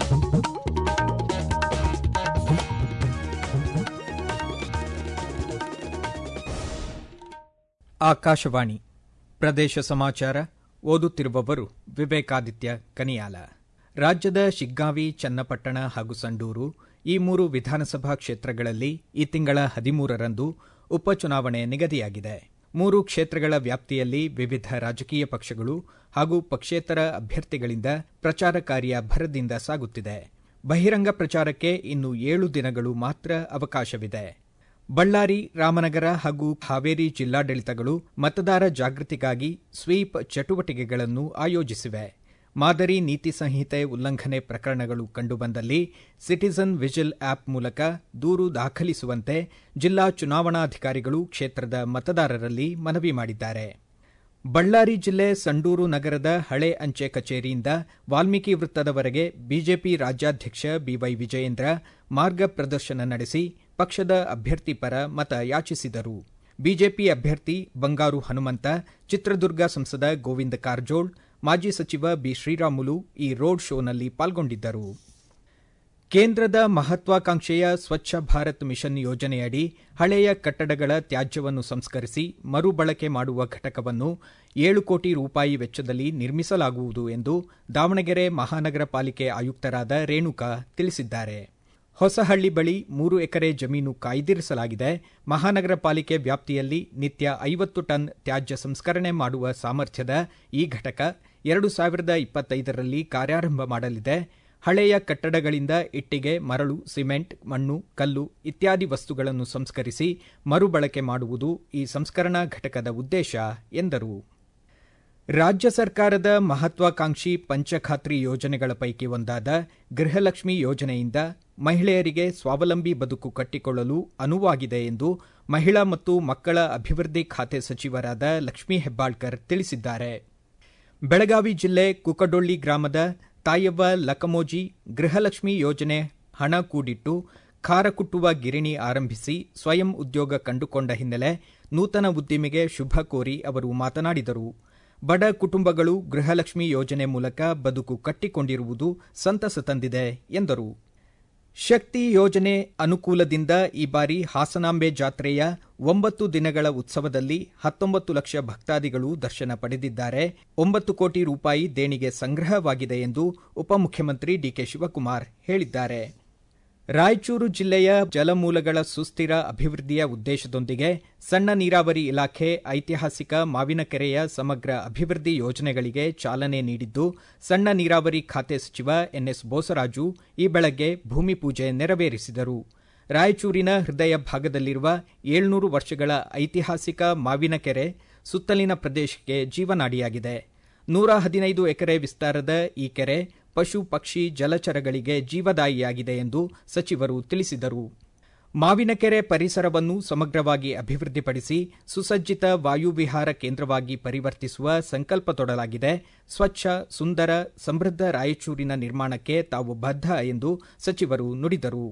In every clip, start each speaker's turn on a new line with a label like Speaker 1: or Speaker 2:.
Speaker 1: ಆಕಾಶವಾಣಿ ಪ್ರದೇಶ ಸಮಾಚಾರ ಓದುತ್ತಿರುವವರು ವಿವೇಕಾದಿತ್ಯ ಕನಿಯಾಲ ರಾಜ್ಯದ ಶಿಗ್ಗಾವಿ ಚನ್ನಪಟ್ಟಣ ಹಾಗೂ ಸಂಡೂರು ಈ ಮೂರು ವಿಧಾನಸಭಾ ಕ್ಷೇತ್ರಗಳಲ್ಲಿ ಈ ತಿಂಗಳ ಹದಿಮೂರರಂದು ಉಪಚುನಾವಣೆ ನಿಗದಿಯಾಗಿದೆ ಮೂರು ಕ್ಷೇತ್ರಗಳ ವ್ಯಾಪ್ತಿಯಲ್ಲಿ ವಿವಿಧ ರಾಜಕೀಯ ಪಕ್ಷಗಳು ಹಾಗೂ ಪಕ್ಷೇತರ ಅಭ್ಯರ್ಥಿಗಳಿಂದ ಪ್ರಚಾರ ಕಾರ್ಯ ಭರದಿಂದ ಸಾಗುತ್ತಿದೆ ಬಹಿರಂಗ ಪ್ರಚಾರಕ್ಕೆ ಇನ್ನು ಏಳು ದಿನಗಳು ಮಾತ್ರ ಅವಕಾಶವಿದೆ ಬಳ್ಳಾರಿ ರಾಮನಗರ ಹಾಗೂ ಹಾವೇರಿ ಜಿಲ್ಲಾಡಳಿತಗಳು ಮತದಾರ ಜಾಗೃತಿಗಾಗಿ ಸ್ವೀಪ್ ಚಟುವಟಿಕೆಗಳನ್ನು ಆಯೋಜಿಸಿವೆ ಮಾದರಿ ನೀತಿ ಸಂಹಿತೆ ಉಲ್ಲಂಘನೆ ಪ್ರಕರಣಗಳು ಕಂಡುಬಂದಲ್ಲಿ ಸಿಟಿಜನ್ ವಿಜಿಲ್ ಆಪ್ ಮೂಲಕ ದೂರು ದಾಖಲಿಸುವಂತೆ ಜಿಲ್ಲಾ ಚುನಾವಣಾಧಿಕಾರಿಗಳು ಕ್ಷೇತ್ರದ ಮತದಾರರಲ್ಲಿ ಮನವಿ ಮಾಡಿದ್ದಾರೆ ಬಳ್ಳಾರಿ ಜಿಲ್ಲೆ ಸಂಡೂರು ನಗರದ ಹಳೆ ಅಂಚೆ ಕಚೇರಿಯಿಂದ ವಾಲ್ಮೀಕಿ ವೃತ್ತದವರೆಗೆ ಬಿಜೆಪಿ ರಾಜ್ಯಾಧ್ಯಕ್ಷ ಬಿವೈ ವಿಜಯೇಂದ್ರ ಮಾರ್ಗ ಪ್ರದರ್ಶನ ನಡೆಸಿ ಪಕ್ಷದ ಅಭ್ಯರ್ಥಿ ಪರ ಮತ ಯಾಚಿಸಿದರು ಬಿಜೆಪಿ ಅಭ್ಯರ್ಥಿ ಬಂಗಾರು ಹನುಮಂತ ಚಿತ್ರದುರ್ಗ ಸಂಸದ ಗೋವಿಂದ ಕಾರಜೋಳ್ ಮಾಜಿ ಸಚಿವ ಬಿ ಶ್ರೀರಾಮುಲು ಈ ರೋಡ್ ಶೋನಲ್ಲಿ ಪಾಲ್ಗೊಂಡಿದ್ದರು ಕೇಂದ್ರದ ಮಹತ್ವಾಕಾಂಕ್ಷೆಯ ಸ್ವಚ್ಛ ಭಾರತ್ ಮಿಷನ್ ಯೋಜನೆಯಡಿ ಹಳೆಯ ಕಟ್ಟಡಗಳ ತ್ಯಾಜ್ಯವನ್ನು ಸಂಸ್ಕರಿಸಿ ಮರುಬಳಕೆ ಮಾಡುವ ಘಟಕವನ್ನು ಏಳು ಕೋಟಿ ರೂಪಾಯಿ ವೆಚ್ಚದಲ್ಲಿ ನಿರ್ಮಿಸಲಾಗುವುದು ಎಂದು ದಾವಣಗೆರೆ ಮಹಾನಗರ ಪಾಲಿಕೆ ಆಯುಕ್ತರಾದ ರೇಣುಕಾ ತಿಳಿಸಿದ್ದಾರೆ ಹೊಸಹಳ್ಳಿ ಬಳಿ ಮೂರು ಎಕರೆ ಜಮೀನು ಕಾಯ್ದಿರಿಸಲಾಗಿದೆ ಮಹಾನಗರ ಪಾಲಿಕೆ ವ್ಯಾಪ್ತಿಯಲ್ಲಿ ನಿತ್ಯ ಐವತ್ತು ಟನ್ ತ್ಯಾಜ್ಯ ಸಂಸ್ಕರಣೆ ಮಾಡುವ ಸಾಮರ್ಥ್ಯದ ಈ ಘಟಕ ಎರಡು ಸಾವಿರದ ಇಪ್ಪತ್ತೈದರಲ್ಲಿ ಕಾರ್ಯಾರಂಭ ಮಾಡಲಿದೆ ಹಳೆಯ ಕಟ್ಟಡಗಳಿಂದ ಇಟ್ಟಿಗೆ ಮರಳು ಸಿಮೆಂಟ್ ಮಣ್ಣು ಕಲ್ಲು ಇತ್ಯಾದಿ ವಸ್ತುಗಳನ್ನು ಸಂಸ್ಕರಿಸಿ ಮರುಬಳಕೆ ಮಾಡುವುದು ಈ ಸಂಸ್ಕರಣಾ ಘಟಕದ ಉದ್ದೇಶ ಎಂದರು ರಾಜ್ಯ ಸರ್ಕಾರದ ಮಹತ್ವಾಕಾಂಕ್ಷಿ ಪಂಚಖಾತ್ರಿ ಯೋಜನೆಗಳ ಪೈಕಿ ಒಂದಾದ ಗೃಹಲಕ್ಷ್ಮಿ ಯೋಜನೆಯಿಂದ ಮಹಿಳೆಯರಿಗೆ ಸ್ವಾವಲಂಬಿ ಬದುಕು ಕಟ್ಟಿಕೊಳ್ಳಲು ಅನುವಾಗಿದೆ ಎಂದು ಮಹಿಳಾ ಮತ್ತು ಮಕ್ಕಳ ಅಭಿವೃದ್ಧಿ ಖಾತೆ ಸಚಿವರಾದ ಲಕ್ಷ್ಮೀ ಹೆಬ್ಬಾಳ್ಕರ್ ತಿಳಿಸಿದ್ದಾರೆ ಬೆಳಗಾವಿ ಜಿಲ್ಲೆ ಕುಕಡೊಳ್ಳಿ ಗ್ರಾಮದ ತಾಯವ್ವ ಲಕಮೋಜಿ ಗೃಹಲಕ್ಷ್ಮಿ ಯೋಜನೆ ಹಣ ಕೂಡಿಟ್ಟು ಖಾರ ಕುಟ್ಟುವ ಗಿರಣಿ ಆರಂಭಿಸಿ ಸ್ವಯಂ ಉದ್ಯೋಗ ಕಂಡುಕೊಂಡ ಹಿನ್ನೆಲೆ ನೂತನ ಉದ್ದಿಮೆಗೆ ಶುಭ ಕೋರಿ ಅವರು ಮಾತನಾಡಿದರು ಬಡ ಕುಟುಂಬಗಳು ಗೃಹಲಕ್ಷ್ಮಿ ಯೋಜನೆ ಮೂಲಕ ಬದುಕು ಕಟ್ಟಿಕೊಂಡಿರುವುದು ಸಂತಸ ತಂದಿದೆ ಎಂದರು ಶಕ್ತಿ ಯೋಜನೆ ಅನುಕೂಲದಿಂದ ಈ ಬಾರಿ ಹಾಸನಾಂಬೆ ಜಾತ್ರೆಯ ಒಂಬತ್ತು ದಿನಗಳ ಉತ್ಸವದಲ್ಲಿ ಹತ್ತೊಂಬತ್ತು ಲಕ್ಷ ಭಕ್ತಾದಿಗಳು ದರ್ಶನ ಪಡೆದಿದ್ದಾರೆ ಒಂಬತ್ತು ಕೋಟಿ ರೂಪಾಯಿ ದೇಣಿಗೆ ಸಂಗ್ರಹವಾಗಿದೆ ಎಂದು ಉಪಮುಖ್ಯಮಂತ್ರಿ ಡಿಕೆ ಶಿವಕುಮಾರ್ ಹೇಳಿದ್ದಾರೆ ರಾಯಚೂರು ಜಿಲ್ಲೆಯ ಜಲಮೂಲಗಳ ಸುಸ್ಥಿರ ಅಭಿವೃದ್ಧಿಯ ಉದ್ದೇಶದೊಂದಿಗೆ ಸಣ್ಣ ನೀರಾವರಿ ಇಲಾಖೆ ಐತಿಹಾಸಿಕ ಮಾವಿನಕೆರೆಯ ಸಮಗ್ರ ಅಭಿವೃದ್ಧಿ ಯೋಜನೆಗಳಿಗೆ ಚಾಲನೆ ನೀಡಿದ್ದು ಸಣ್ಣ ನೀರಾವರಿ ಖಾತೆ ಸಚಿವ ಎನ್ಎಸ್ ಬೋಸರಾಜು ಈ ಬೆಳಗ್ಗೆ ಭೂಮಿ ಪೂಜೆ ನೆರವೇರಿಸಿದರು ರಾಯಚೂರಿನ ಹೃದಯ ಭಾಗದಲ್ಲಿರುವ ಏಳ್ನೂರು ವರ್ಷಗಳ ಐತಿಹಾಸಿಕ ಮಾವಿನಕೆರೆ ಸುತ್ತಲಿನ ಪ್ರದೇಶಕ್ಕೆ ಜೀವನಾಡಿಯಾಗಿದೆ ನೂರ ಹದಿನೈದು ಎಕರೆ ವಿಸ್ತಾರದ ಈ ಕೆರೆ ಪಶು ಪಕ್ಷಿ ಜಲಚರಗಳಿಗೆ ಜೀವದಾಯಿಯಾಗಿದೆ ಎಂದು ಸಚಿವರು ತಿಳಿಸಿದರು ಮಾವಿನಕೆರೆ ಪರಿಸರವನ್ನು ಸಮಗ್ರವಾಗಿ ಅಭಿವೃದ್ಧಿಪಡಿಸಿ ಸುಸಜ್ಜಿತ ವಾಯುವಿಹಾರ ಕೇಂದ್ರವಾಗಿ ಪರಿವರ್ತಿಸುವ ಸಂಕಲ್ಪ ತೊಡಲಾಗಿದೆ ಸ್ವಚ್ಛ ಸುಂದರ ಸಮೃದ್ಧ ರಾಯಚೂರಿನ ನಿರ್ಮಾಣಕ್ಕೆ ತಾವು ಬದ್ಧ ಎಂದು ಸಚಿವರು ನುಡಿದರು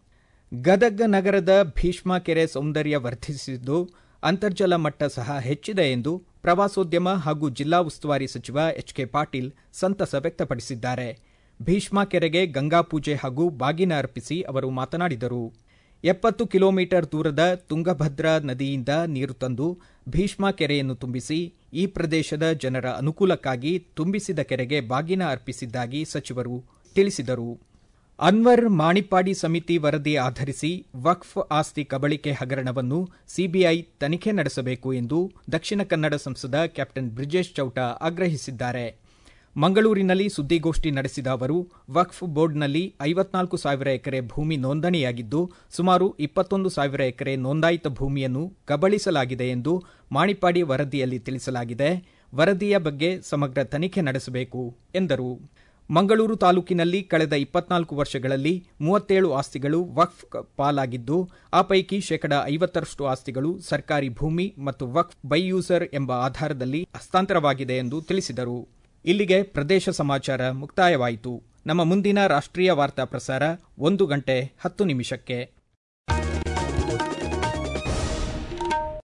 Speaker 1: ಗದಗ ನಗರದ ಭೀಷ್ಮ ಕೆರೆ ಸೌಂದರ್ಯ ವರ್ಧಿಸಿದ್ದು ಅಂತರ್ಜಲ ಮಟ್ಟ ಸಹ ಹೆಚ್ಚಿದೆ ಎಂದು ಪ್ರವಾಸೋದ್ಯಮ ಹಾಗೂ ಜಿಲ್ಲಾ ಉಸ್ತುವಾರಿ ಸಚಿವ ಎಚ್ ಕೆ ಪಾಟೀಲ್ ಸಂತಸ ವ್ಯಕ್ತಪಡಿಸಿದ್ದಾರೆ ಭೀಷ್ಮ ಕೆರೆಗೆ ಗಂಗಾಪೂಜೆ ಹಾಗೂ ಬಾಗಿನ ಅರ್ಪಿಸಿ ಅವರು ಮಾತನಾಡಿದರು ಎಪ್ಪತ್ತು ಕಿಲೋಮೀಟರ್ ದೂರದ ತುಂಗಭದ್ರಾ ನದಿಯಿಂದ ನೀರು ತಂದು ಭೀಷ್ಮ ಕೆರೆಯನ್ನು ತುಂಬಿಸಿ ಈ ಪ್ರದೇಶದ ಜನರ ಅನುಕೂಲಕ್ಕಾಗಿ ತುಂಬಿಸಿದ ಕೆರೆಗೆ ಬಾಗಿನ ಅರ್ಪಿಸಿದ್ದಾಗಿ ಸಚಿವರು ತಿಳಿಸಿದರು ಅನ್ವರ್ ಮಾಣಿಪ್ಪಾಡಿ ಸಮಿತಿ ವರದಿ ಆಧರಿಸಿ ವಕ್ಫ್ ಆಸ್ತಿ ಕಬಳಿಕೆ ಹಗರಣವನ್ನು ಸಿಬಿಐ ತನಿಖೆ ನಡೆಸಬೇಕು ಎಂದು ದಕ್ಷಿಣ ಕನ್ನಡ ಸಂಸದ ಕ್ಯಾಪ್ಟನ್ ಬ್ರಿಜೇಶ್ ಚೌಟ ಆಗ್ರಹಿಸಿದ್ದಾರೆ ಮಂಗಳೂರಿನಲ್ಲಿ ಸುದ್ದಿಗೋಷ್ಠಿ ನಡೆಸಿದ ಅವರು ವಕ್ಫ್ ಬೋರ್ಡ್ನಲ್ಲಿ ಐವತ್ನಾಲ್ಕು ಸಾವಿರ ಎಕರೆ ಭೂಮಿ ನೋಂದಣಿಯಾಗಿದ್ದು ಸುಮಾರು ಇಪ್ಪತ್ತೊಂದು ಸಾವಿರ ಎಕರೆ ನೋಂದಾಯಿತ ಭೂಮಿಯನ್ನು ಕಬಳಿಸಲಾಗಿದೆ ಎಂದು ಮಾಣಿಪ್ಪಾಡಿ ವರದಿಯಲ್ಲಿ ತಿಳಿಸಲಾಗಿದೆ ವರದಿಯ ಬಗ್ಗೆ ಸಮಗ್ರ ತನಿಖೆ ನಡೆಸಬೇಕು ಎಂದರು ಮಂಗಳೂರು ತಾಲೂಕಿನಲ್ಲಿ ಕಳೆದ ಇಪ್ಪತ್ನಾಲ್ಕು ವರ್ಷಗಳಲ್ಲಿ ಮೂವತ್ತೇಳು ಆಸ್ತಿಗಳು ವಕ್ಫ್ ಪಾಲಾಗಿದ್ದು ಆ ಪೈಕಿ ಶೇಕಡ ಐವತ್ತರಷ್ಟು ಆಸ್ತಿಗಳು ಸರ್ಕಾರಿ ಭೂಮಿ ಮತ್ತು ವಕ್ಫ್ ಬೈ ಯೂಸರ್ ಎಂಬ ಆಧಾರದಲ್ಲಿ ಹಸ್ತಾಂತರವಾಗಿದೆ ಎಂದು ತಿಳಿಸಿದರು ಇಲ್ಲಿಗೆ ಪ್ರದೇಶ ಸಮಾಚಾರ ಮುಕ್ತಾಯವಾಯಿತು ನಮ್ಮ ಮುಂದಿನ ರಾಷ್ಟ್ರೀಯ ವಾರ್ತಾ ಪ್ರಸಾರ ಒಂದು ಗಂಟೆ ಹತ್ತು ನಿಮಿಷಕ್ಕೆ